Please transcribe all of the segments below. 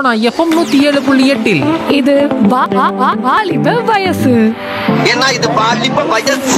Sona FM நூத்தி ஏழு புள்ளி எட்டில் இது வா- வா- வா- வாலிப வயசு ஏன்னா இது பாலிப்ப வயசு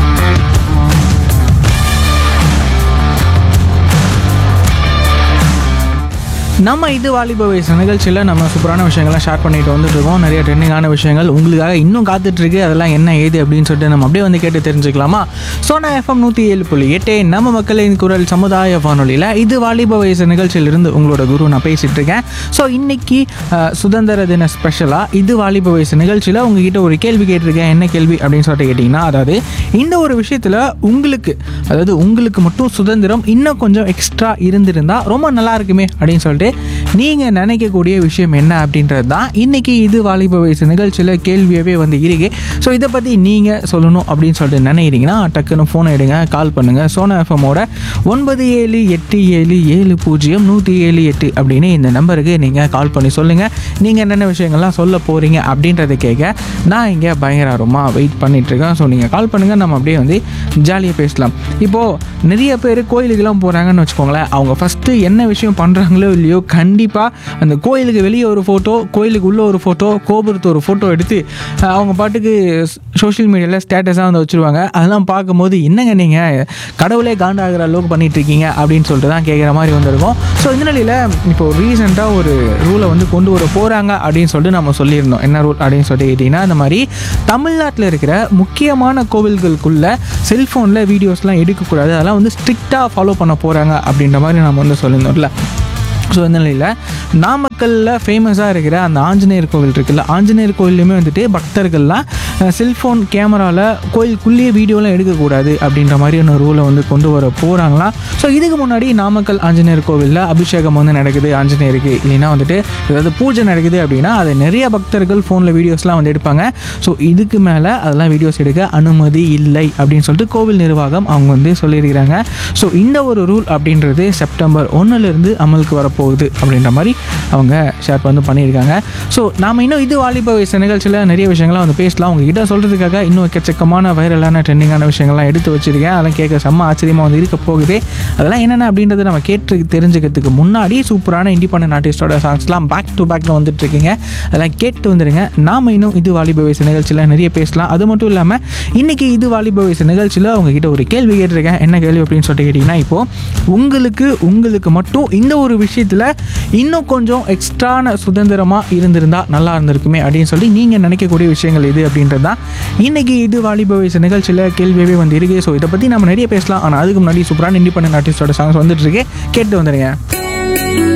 நம்ம இது வாலிப வயசு நிகழ்ச்சியில் நம்ம சூப்பரான விஷயங்கள்லாம் ஷேர் பண்ணிட்டு வந்துட்டு இருக்கோம் நிறைய ட்ரெண்டிங்கான விஷயங்கள் உங்களுக்காக இன்னும் காத்துட்டு இருக்கு அதெல்லாம் என்ன ஏது அப்படின்னு சொல்லிட்டு நம்ம அப்படியே வந்து கேட்டு தெரிஞ்சுக்கலாமா சோனா எஃப்எம் நூற்றி ஏழு புள்ளி எட்டே நம்ம மக்களின் குரல் சமுதாய வானொலியில் இது வாலிப வயசு நிகழ்ச்சியிலிருந்து உங்களோட குரு நான் பேசிட்டு இருக்கேன் ஸோ இன்னைக்கு அஹ், சுதந்திர தின ஸ்பெஷலாக இது வாலிப வயசு நிகழ்ச்சியில் உங்ககிட்ட ஒரு கேள்வி கேட்டிருக்கேன் என்ன கேள்வி அப்படின்னு சொல்லிட்டு கேட்டிங்கன்னா அதாவது இந்த ஒரு விஷயத்தில் உங்களுக்கு அதாவது உங்களுக்கு மட்டும் சுதந்திரம் இன்னும் கொஞ்சம் எக்ஸ்ட்ரா இருந்திருந்தா ரொம்ப நல்லா இருக்குமே அப்படின்னு சொல்லிட்டு நீங்கள் நினைக்கக்கூடிய விஷயம் என்ன அப்படின்றது தான் இன்றைக்கி இது வாலிப வயசு நிகழ்ச்சியில் கேள்வியாகவே வந்து இருக்கு ஸோ இதை பற்றி நீங்கள் சொல்லணும் அப்படின்னு சொல்லிட்டு நினைக்கிறீங்கன்னா டக்குன்னு ஃபோனை எடுங்க கால் பண்ணுங்கள் சோனா எஃப்எம்மோட ஒன்பது ஏழு எட்டு ஏழு ஏழு பூஜ்ஜியம் நூற்றி ஏழு எட்டு அப்படின்னு இந்த நம்பருக்கு நீங்கள் கால் பண்ணி சொல்லுங்கள் நீங்கள் என்னென்ன விஷயங்கள்லாம் சொல்ல போகிறீங்க அப்படின்றத கேட்க நான் இங்கே பயங்கரமாக வெயிட் பண்ணிகிட்ருக்கேன் ஸோ நீங்கள் கால் பண்ணுங்கள் நம்ம அப்படியே வந்து ஜாலியாக பேசலாம் இப்போது நிறைய பேர் கோயிலுக்கெல்லாம் போகிறாங்கன்னு வச்சுக்கோங்களேன் அவங்க ஃபஸ்ட்டு என்ன விஷயம் பண்ணுறாங்களோ இல்லையோ கண்டிப்பாக அந்த கோயிலுக்கு வெளியே ஒரு ஃபோட்டோ கோயிலுக்கு உள்ளே ஒரு ஃபோட்டோ கோபுரத்து ஒரு ஃபோட்டோ எடுத்து அஹ், அவங்க பாட்டுக்கு சோஷியல் மீடியாவில் ஸ்டேட்டஸாக வந்து வச்சுருவாங்க அதெல்லாம் பார்க்கும்போது என்னங்க நீங்கள் கடவுளே காண்டாகிற அளவுக்கு பண்ணிட்டு இருக்கீங்க அப்படின்னு சொல்லிட்டு தான் கேட்குற மாதிரி வந்திருக்கும் ஸோ இந்த நிலையில் இப்போ ரீசெண்டாக ஒரு ரூலை வந்து கொண்டு வர போகிறாங்க அப்படின்னு சொல்லிட்டு நம்ம சொல்லியிருந்தோம் என்ன ரூல் அப்படின்னு சொல்லிட்டு கேட்டிங்கன்னா இந்த மாதிரி தமிழ்நாட்டில் இருக்கிற முக்கியமான கோவில்களுக்குள்ள செல்ஃபோனில் வீடியோஸ்லாம் எடுக்கக்கூடாது அதெல்லாம் வந்து ஸ்ட்ரிக்டாக ஃபாலோ பண்ண போகிறாங்க அப்படின்ற மாதிரி நம்ம வந்து சொல்லியிருந்தோம்ல ஸோ இந்த நிலையில் நாமக்கல்லில் ஃபேமஸாக இருக்கிற அந்த ஆஞ்சநேயர் கோவில் இருக்குல்ல ஆஞ்சநேயர் கோவில்லையுமே வந்துட்டு பக்தர்கள்லாம் செல்ஃபோன் கேமராவில் கோயிலுக்குள்ளேயே வீடியோலாம் எடுக்கக்கூடாது அப்படின்ற மாதிரியான ரூலை வந்து கொண்டு வர போகிறாங்களாம் ஸோ இதுக்கு முன்னாடி நாமக்கல் ஆஞ்சநேயர் கோவிலில் அபிஷேகம் வந்து நடக்குது ஆஞ்சநேயருக்கு இல்லைன்னா வந்துட்டு ஏதாவது பூஜை நடக்குது அப்படின்னா அதை நிறைய பக்தர்கள் ஃபோனில் வீடியோஸ்லாம் வந்து எடுப்பாங்க ஸோ இதுக்கு மேலே அதெல்லாம் வீடியோஸ் எடுக்க அனுமதி இல்லை அப்படின்னு சொல்லிட்டு கோவில் நிர்வாகம் அவங்க வந்து சொல்லியிருக்கிறாங்க ஸோ இந்த ஒரு ரூல் அப்படின்றது செப்டம்பர் ஒன்றுலேருந்து அமலுக்கு வரப்போகுது அப்படின்ற மாதிரி அவங்க ஷேர் வந்து பண்ணியிருக்காங்க ஸோ நாம் இன்னும் இது வாலிப வயசு நிகழ்ச்சியில் நிறைய விஷயங்கள்லாம் வந்து பேசலாம் உங்ககிட்ட சொல்கிறதுக்காக இன்னும் எக்கச்சக்கமான வைரலான ட்ரெண்டிங்கான விஷயங்கள்லாம் எடுத்து வச்சிருக்கேன் அதெல்லாம் கேட்க செம்ம ஆச்சரியமாக வந்து இருக்க போகுது அதெல்லாம் என்னென்ன அப்படின்றத நம்ம கேட்டு தெரிஞ்சுக்கிறதுக்கு முன்னாடி சூப்பரான இண்டிபெண்டன்ட் ஆர்டிஸ்டோட சாங்ஸ்லாம் பேக் டு பேக்கில் வந்துட்டு இருக்கீங்க அதெல்லாம் கேட்டு வந்துடுங்க நாம இன்னும் இது வாலிப வயசு நிகழ்ச்சியில் நிறைய பேசலாம் அது மட்டும் இல்லாமல் இன்னைக்கு இது வாலிப வயசு நிகழ்ச்சியில் உங்ககிட்ட ஒரு கேள்வி கேட்டிருக்கேன் என்ன கேள்வி அப்படின்னு சொல்லிட்டு கேட்டிங்கன்னா இப்போது உங்களுக்கு உங்களுக்கு மட்டும் இந்த ஒரு விஷயத்தில் இன்னும் கொஞ்சம் எக்ஸ்ட்ரான சுதந்திரமாக இருந்திருந்தா நல்லா இருந்திருக்குமே அப்படின்னு சொல்லி நீங்கள் நினைக்கக்கூடிய விஷயங்கள் இது அப்படின்றது தான் இன்றைக்கி இது வாலிப வயசு நிகழ்ச்சியில் கேள்வியாகவே வந்து இருக்கு ஸோ இதை பற்றி நம்ம நிறைய பேசலாம் ஆனால் அதுக்கு முன்னாடி சூப்பரான இண்டிபெண்டன்ட் ஆர்டிஸ்டோட சாங்ஸ் வந்துட்டு இருக்கு கேட்டு வந்துடுங்க